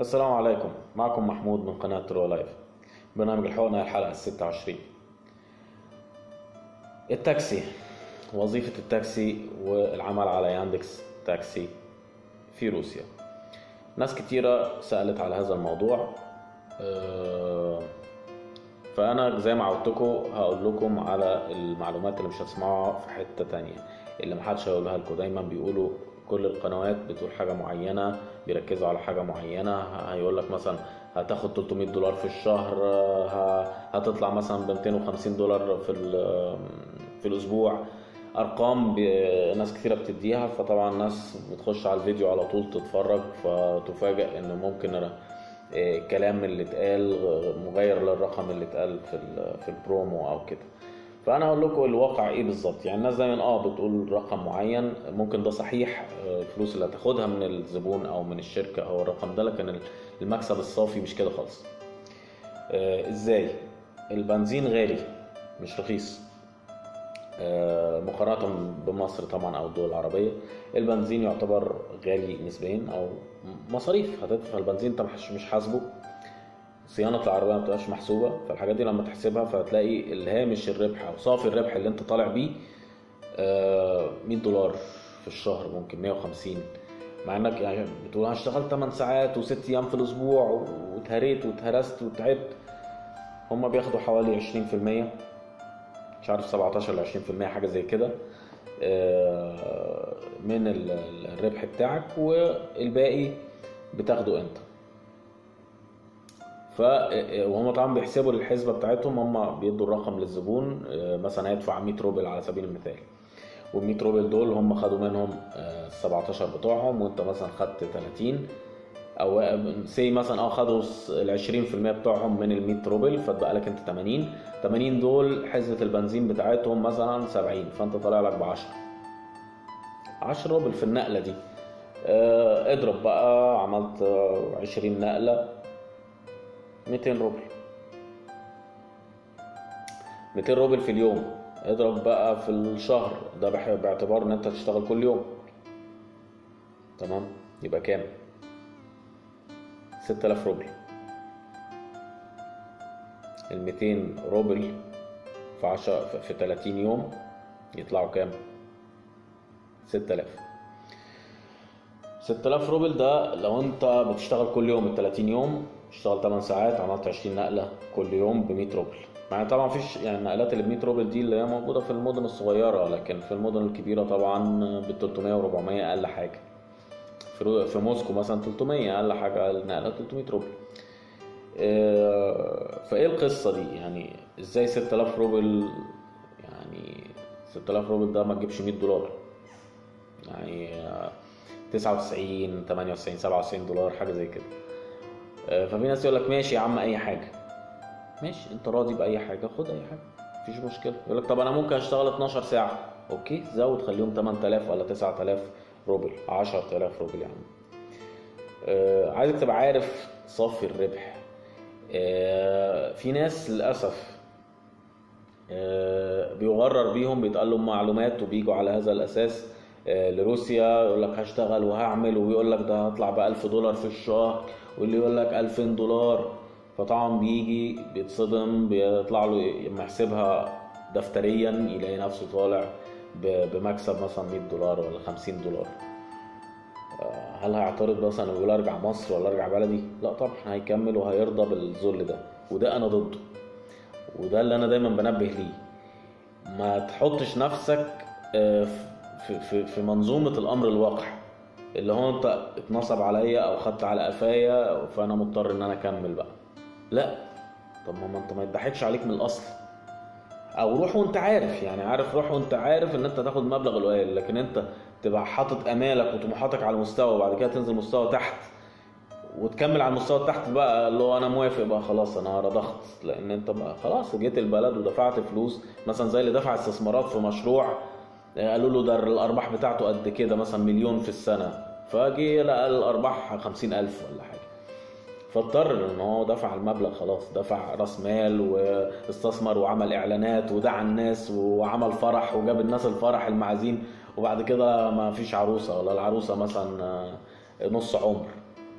السلام عليكم معكم محمود من قناة ترو لايف برنامج الحقنة الحلقة الستة وعشرين التاكسي وظيفة التاكسي والعمل على ياندكس تاكسي في روسيا ناس كتيرة سألت على هذا الموضوع أه، فأنا زي ما عودتكم هقول لكم على المعلومات اللي مش هتسمعوها في حتة تانية اللي محدش هيقولها لكم دايما بيقولوا كل القنوات بتقول حاجة معينة بيركزوا على حاجة معينة هيقول لك مثلا هتاخد 300 دولار في الشهر ه- هتطلع مثلا ب 250 دولار في ال- في الأسبوع أرقام ب- ناس كثيرة بتديها فطبعا الناس بتخش على الفيديو على طول تتفرج فتفاجأ إن ممكن أنا إيه، الكلام اللي اتقال مغير للرقم اللي اتقال في ال- في البرومو او كده فانا اقول لكم الواقع ايه بالظبط يعني الناس دايما اه بتقول رقم معين ممكن ده صحيح آه، الفلوس اللي هتاخدها من الزبون او من الشركه او الرقم ده لكن المكسب الصافي مش كده خالص آه، ازاي البنزين غالي مش رخيص آه، مقارنة بمصر طبعا أو الدول العربية البنزين يعتبر غالي نسبيا أو مصاريف هتدفع البنزين أنت مش مش حاسبه صيانة العربية ما بتبقاش محسوبة فالحاجات دي لما تحسبها فهتلاقي الهامش الربح أو صافي الربح اللي أنت طالع بيه آه، 100 دولار في الشهر ممكن 150 مع انك يعني بتقول انا اشتغلت 8 ساعات وست ايام في الاسبوع واتهريت واتهرست وتعبت هما بياخدوا حوالي 20% مش عارف 17 ل 20% حاجه زي كده آه، من ال- ال- الربح بتاعك والباقي بتاخده انت ف وهم طبعا بيحسبوا الحسبه بتاعتهم هم بيدوا الرقم للزبون آه، مثلا هيدفع 100 روبل على سبيل المثال وال 100 روبل دول هم خدوا منهم ال 17 بتوعهم وانت مثلا خدت 30 او سي مثلا اه خدوا ال 20% بتوعهم من ال 100 روبل فتبقى لك انت 80 80 دول حسبة البنزين بتاعتهم مثلا 70 فانت طالع لك ب 10 10 روبل في النقلة دي آه، اضرب بقى عملت آه، 20 نقلة 200 روبل 200 روبل في اليوم اضرب بقى في الشهر ده بح- باعتبار ان انت تشتغل كل يوم تمام يبقى كام 6000 روبل ال 200 روبل في 10 في 30 يوم يطلعوا كام 6000 6000 روبل ده لو انت بتشتغل كل يوم ال 30 يوم تشتغل 8 ساعات عملت 20 نقله كل يوم ب 100 روبل مع إن طبعا مفيش يعني النقلات اللي ب 100 روبل دي اللي هي موجوده في المدن الصغيره لكن في المدن الكبيره طبعا ب 300 و 400 اقل حاجه في رو- في موسكو مثلا 300 اقل حاجه النقله 300 روبل آه، فايه القصه دي يعني ازاي 6000 روبل يعني 6000 روبل ده ما تجيبش 100 دولار يعني آه، 99 98 97 دولار حاجه زي كده آه، ففي ناس يقول لك ماشي يا عم اي حاجه ماشي انت راضي باي حاجه خد اي حاجه مفيش مشكله يقول لك طب انا ممكن اشتغل 12 ساعه اوكي زود خليهم 8000 ولا 9000 روبل 10000 روبل يعني آه، عايزك تبقى عارف صافي الربح آه، في ناس للاسف آه، بيغرر بيهم بيتقال لهم معلومات وبيجوا على هذا الاساس آه، لروسيا يقول لك هشتغل وهعمل ويقول لك ده هطلع ب 1000 دولار في الشهر واللي يقول لك 2000 دولار فطبعا بيجي بيتصدم بيطلع له لما يحسبها دفتريا يلاقي نفسه طالع ب- بمكسب مثلا 100 دولار ولا 50 دولار آه، هل هيعترض مثلا ويقول ارجع مصر ولا ارجع بلدي؟ لا طبعا هيكمل وهيرضى بالذل ده وده انا ضده وده اللي انا دايما بنبه ليه ما تحطش نفسك آه، في في في منظومه الامر الواقع اللي هو انت اتنصب عليا او خدت على قفايا فانا مضطر ان انا اكمل بقى لا طب ما ما انت ما يضحكش عليك من الاصل او روح وانت عارف يعني عارف روح وانت عارف ان انت تاخد مبلغ قليل لكن انت تبقى حاطط امالك وطموحاتك على مستوى وبعد كده تنزل مستوى تحت وتكمل على المستوى تحت بقى اللي هو انا موافق بقى خلاص انا رضخت لان انت بقى خلاص جيت البلد ودفعت فلوس مثلا زي اللي دفع استثمارات في مشروع آه، قالوا له ده الارباح بتاعته قد كده مثلا مليون في السنه فجي لقى الارباح خمسين الف ولا حاجه فاضطر ان هو دفع المبلغ خلاص دفع راس مال واستثمر وعمل اعلانات ودعا الناس وعمل فرح وجاب الناس الفرح المعازيم وبعد كده ما فيش عروسه ولا العروسه مثلا آه، نص عمر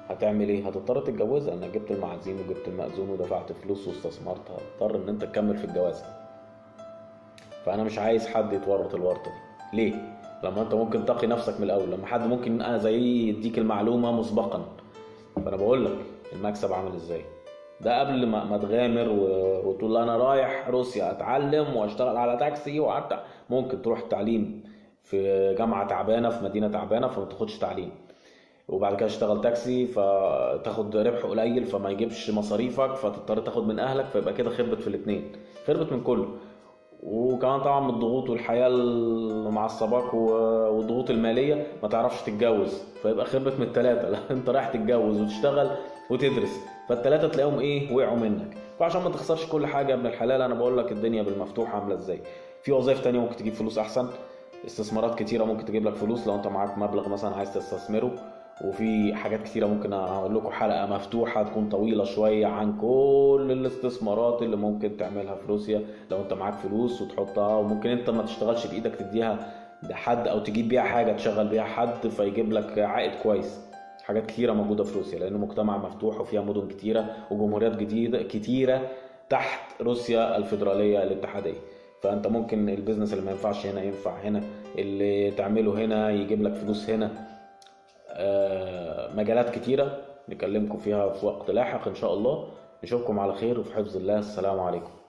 هتعمل ايه هتضطر تتجوزها انك جبت المعازيم وجبت المأذون ودفعت فلوس واستثمرت هتضطر ان انت تكمل في الجواز فانا مش عايز حد يتورط الورطه دي ليه لما انت ممكن تقي نفسك من الاول لما حد ممكن انا زي يديك المعلومه مسبقا فانا بقول لك المكسب عامل ازاي ده قبل ما, ما تغامر و- وتقول لي انا رايح روسيا اتعلم واشتغل على تاكسي وقعدت ممكن تروح التعليم في جامعه تعبانه في مدينه تعبانه فما تاخدش تعليم وبعد كده تشتغل تاكسي فتاخد ربح قليل فما يجيبش مصاريفك فتضطر تاخد من اهلك فيبقى كده خربت في الاثنين خربت من كله وكمان طبعا من الضغوط والحياه اللي معصباك و- والضغوط الماليه ما تعرفش تتجوز فيبقى خربت من الثلاثه لا انت رايح تتجوز وتشتغل وتدرس فالثلاثه تلاقيهم ايه وقعوا منك فعشان ما تخسرش كل حاجه يا ابن الحلال انا بقول لك الدنيا بالمفتوح عامله ازاي في وظائف تانية ممكن تجيب فلوس احسن استثمارات كتيره ممكن تجيب لك فلوس لو انت معاك مبلغ مثلا عايز تستثمره وفي حاجات كتيرة ممكن أقول لكم حلقة مفتوحة تكون طويلة شوية عن كل الاستثمارات اللي ممكن تعملها في روسيا لو أنت معاك فلوس وتحطها وممكن أنت ما تشتغلش بإيدك تديها لحد أو تجيب بيها حاجة تشغل بيها حد فيجيب لك عائد كويس حاجات كتيرة موجودة في روسيا لأنه مجتمع مفتوح وفيها مدن كتيرة وجمهوريات جديدة كتيرة تحت روسيا الفيدرالية الاتحادية فأنت ممكن البيزنس اللي ما ينفعش هنا ينفع هنا اللي تعمله هنا يجيب لك فلوس هنا آه، مجالات كتيرة نكلمكم فيها في وقت لاحق إن شاء الله نشوفكم على خير وفي حفظ الله السلام عليكم